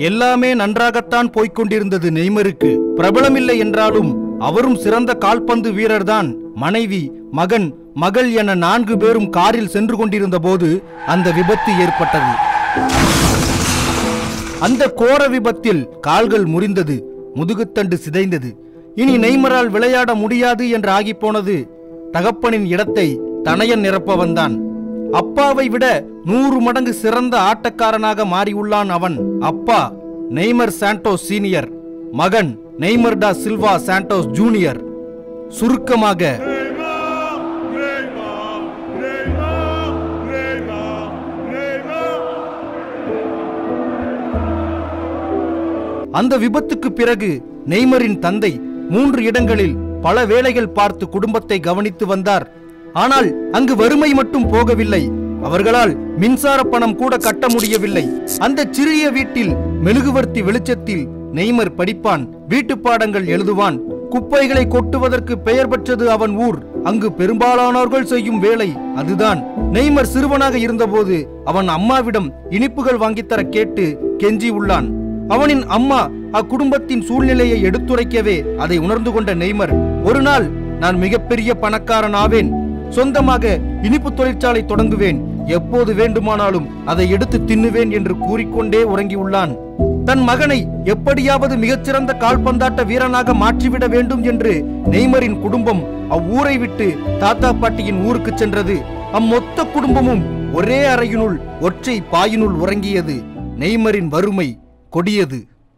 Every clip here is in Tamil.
எல்லாமே நன்றாகத்தான் போய்க் கொண்டிருந்தது நெய்மருக்கு பிரபலமில்லை என்றாலும் அவரும் சிறந்த கால்பந்து வீரர்தான் மனைவி மகன் மகள் என நான்கு பேரும் காரில் சென்று கொண்டிருந்த போது அந்த விபத்து ஏற்பட்டது அந்த கோர விபத்தில் கால்கள் முறிந்தது முதுகுத்தண்டு சிதைந்தது இனி நெய்மரால் விளையாட முடியாது என்று ஆகிப்போனது தகப்பனின் இடத்தை தனையன் நிரப்ப வந்தான் அப்பாவை விட நூறு மடங்கு சிறந்த ஆட்டக்காரனாக மாறியுள்ளான் அவன் அப்பா நெய்மர் சாண்டோஸ் சீனியர் மகன் Neymar da Silva Santos junior சுருக்கமாக அந்த விபத்துக்கு பிறகு நெய்மரின் தந்தை மூன்று இடங்களில் பல வேலைகள் பார்த்து குடும்பத்தை கவனித்து வந்தார் ஆனால் அங்கு வறுமை மட்டும் போகவில்லை அவர்களால் மின்சார பணம் கூட கட்ட முடியவில்லை அந்த சிறிய வீட்டில் மெழுகுவர்த்தி வெளிச்சத்தில் நெய்மர் படிப்பான் வீட்டு பாடங்கள் எழுதுவான் குப்பைகளை கொட்டுவதற்கு பெயர் பெற்றது அவன் ஊர் அங்கு பெரும்பாலானோர்கள் செய்யும் வேலை அதுதான் நெய்மர் சிறுவனாக இருந்தபோது அவன் அம்மாவிடம் இனிப்புகள் வாங்கித்தர கேட்டு கெஞ்சி உள்ளான் அவனின் அம்மா அக்குடும்பத்தின் சூழ்நிலையை எடுத்துரைக்கவே அதை உணர்ந்து கொண்ட நெய்மர் ஒரு நாள் நான் மிகப்பெரிய பணக்காரன் ஆவேன் சொந்தமாக இனிப்பு தொழிற்சாலை தொடங்குவேன் எப்போது வேண்டுமானாலும் அதை எடுத்து தின்னுவேன் என்று கூறிக்கொண்டே உறங்கியுள்ளான் தன் மகனை எப்படியாவது மிகச்சிறந்த கால்பந்தாட்ட வீரனாக மாற்றிவிட வேண்டும் என்று நெய்மரின் குடும்பம் அவ்வூரை விட்டு தாத்தா பாட்டியின் ஊருக்கு சென்றது அம்மொத்த குடும்பமும் ஒரே அறையினுள் ஒற்றை பாயினுள் உறங்கியது நெய்மரின் வறுமை கொடியது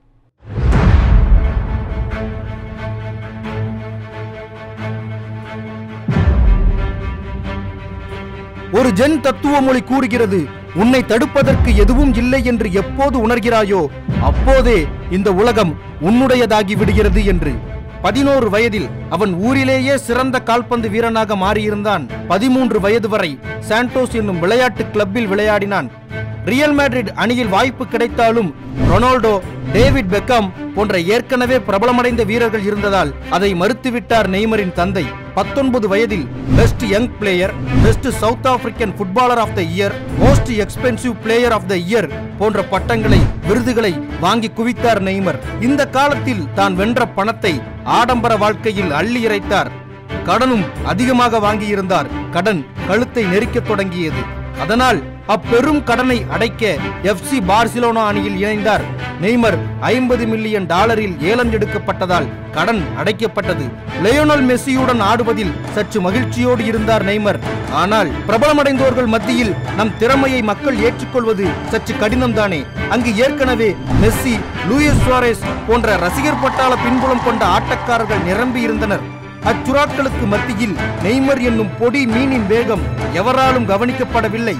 ஒரு ஜென் தத்துவ மொழி கூறுகிறது உன்னை தடுப்பதற்கு எதுவும் இல்லை என்று எப்போது உணர்கிறாயோ அப்போதே இந்த உலகம் உன்னுடையதாகி விடுகிறது என்று பதினோரு வயதில் அவன் ஊரிலேயே சிறந்த கால்பந்து வீரனாக மாறியிருந்தான் பதிமூன்று வயது வரை சாண்டோஸ் என்னும் விளையாட்டு கிளப்பில் விளையாடினான் ரியல் மேட்ரிட் அணியில் வாய்ப்பு கிடைத்தாலும் ரொனால்டோ டேவிட் பெக்காம் போன்ற ஏற்கனவே பிரபலமடைந்த வீரர்கள் இருந்ததால் அதை மறுத்துவிட்டார் நெய்மரின் தந்தை பத்தொன்பது வயதில் best young player best south African footballer of the year most expensive player of the year போன்ற பட்டங்களை விருதுகளை வாங்கி குவித்தார் நெய்மர் இந்த காலத்தில் தான் வென்ற பணத்தை ஆடம்பர வாழ்க்கையில் அள்ளி இறைத்தார் கடனும் அதிகமாக வாங்கியிருந்தார் கடன் கழுத்தை நெரிக்கத் தொடங்கியது அதனால் அப்பெரும் கடனை அடைக்க எஃப்சி பார்சிலோனா அணியில் இணைந்தார் நெய்மர் ஐம்பது மில்லியன் டாலரில் ஏலம் எடுக்கப்பட்டதால் கடன் அடைக்கப்பட்டது லியோனல் மெஸ்ஸியுடன் ஆடுவதில் சற்று மகிழ்ச்சியோடு இருந்தார் நெய்மர் ஆனால் பிரபலமடைந்தோர்கள் மத்தியில் நம் திறமையை மக்கள் ஏற்றுக்கொள்வது சற்று கடினம்தானே அங்கு ஏற்கனவே மெஸ்ஸி லூயிஸ் சுவாரேஸ் போன்ற ரசிகர் பட்டாள பின்புலம் கொண்ட ஆட்டக்காரர்கள் நிரம்பி இருந்தனர் அச்சுறாக்களுக்கு மத்தியில் நெய்மர் என்னும் பொடி மீனின் வேகம் எவராலும் கவனிக்கப்படவில்லை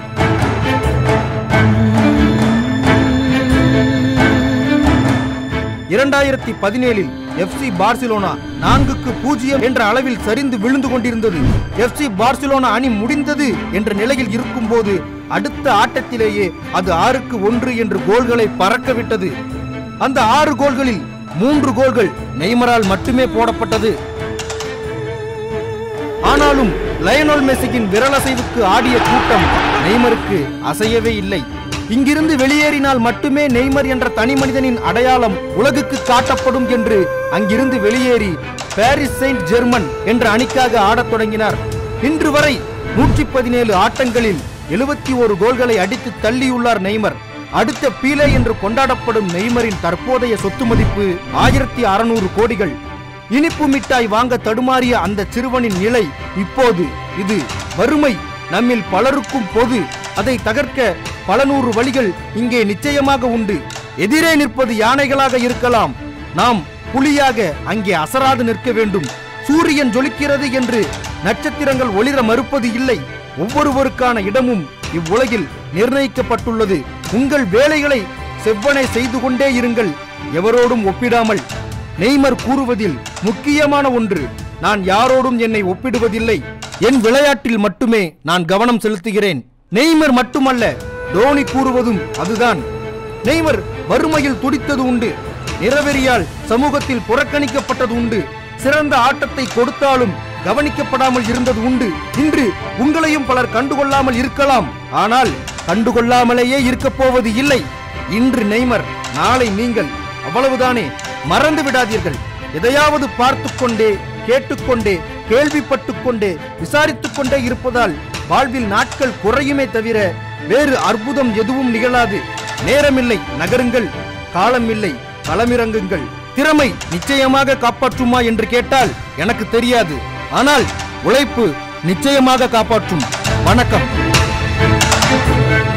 இரண்டாயிரத்தி பதினேழில் எஃப்சி பார்சிலோனா நான்குக்கு பூஜ்ஜியம் என்ற அளவில் சரிந்து விழுந்து கொண்டிருந்தது எஃப்சி பார்சிலோனா அணி முடிந்தது என்ற நிலையில் இருக்கும்போது அடுத்த ஆட்டத்திலேயே அது ஆறுக்கு ஒன்று என்று கோல்களை பறக்க விட்டது அந்த ஆறு கோல்களில் மூன்று கோல்கள் நெய்மரால் மட்டுமே போடப்பட்டது ஆனாலும் லயனோல் மெஸ்ஸியின் விரலசைவுக்கு ஆடிய கூட்டம் நெய்மருக்கு அசையவே இல்லை இங்கிருந்து வெளியேறினால் மட்டுமே நெய்மர் என்ற தனி மனிதனின் அடையாளம் உலகுக்கு காட்டப்படும் என்று அங்கிருந்து வெளியேறி பாரிஸ் செயின்ட் ஜெர்மன் என்ற அணிக்காக ஆடத் தொடங்கினார் இன்று வரை நூற்றி பதினேழு ஆட்டங்களில் எழுபத்தி ஒரு கோல்களை அடித்து தள்ளியுள்ளார் நெய்மர் அடுத்த பீலே என்று கொண்டாடப்படும் நெய்மரின் தற்போதைய சொத்து மதிப்பு ஆயிரத்தி அறுநூறு கோடிகள் இனிப்பு மிட்டாய் வாங்க தடுமாறிய அந்த சிறுவனின் நிலை இப்போது இது வறுமை நம்மில் பலருக்கும் பொது அதை தகர்க்க பல நூறு வழிகள் இங்கே நிச்சயமாக உண்டு எதிரே நிற்பது யானைகளாக இருக்கலாம் நாம் புலியாக அங்கே அசராது நிற்க வேண்டும் சூரியன் ஜொலிக்கிறது என்று நட்சத்திரங்கள் ஒளிர மறுப்பது இல்லை ஒவ்வொருவருக்கான இடமும் இவ்வுலகில் நிர்ணயிக்கப்பட்டுள்ளது உங்கள் வேலைகளை செவ்வனை செய்து கொண்டே இருங்கள் எவரோடும் ஒப்பிடாமல் நெய்மர் கூறுவதில் முக்கியமான ஒன்று நான் யாரோடும் என்னை ஒப்பிடுவதில்லை என் விளையாட்டில் மட்டுமே நான் கவனம் செலுத்துகிறேன் நெய்மர் மட்டுமல்ல டோனி கூறுவதும் அதுதான் நெய்மர் வறுமையில் துடித்தது உண்டு நிறவெறியால் சமூகத்தில் புறக்கணிக்கப்பட்டது உண்டு சிறந்த ஆட்டத்தை கொடுத்தாலும் கவனிக்கப்படாமல் இருந்தது உண்டு இன்று உங்களையும் பலர் கண்டுகொள்ளாமல் இருக்கலாம் ஆனால் கண்டுகொள்ளாமலேயே இருக்கப் போவது இல்லை இன்று நெய்மர் நாளை நீங்கள் அவ்வளவுதானே மறந்து விடாதீர்கள் எதையாவது பார்த்து கொண்டே கேட்டுக்கொண்டே கேள்விப்பட்டுக் கொண்டே விசாரித்துக் கொண்டே இருப்பதால் வாழ்வில் நாட்கள் குறையுமே தவிர வேறு அற்புதம் எதுவும் நிகழாது நேரமில்லை நகருங்கள் காலமில்லை களமிறங்குங்கள் திறமை நிச்சயமாக காப்பாற்றுமா என்று கேட்டால் எனக்கு தெரியாது ஆனால் உழைப்பு நிச்சயமாக காப்பாற்றும் வணக்கம்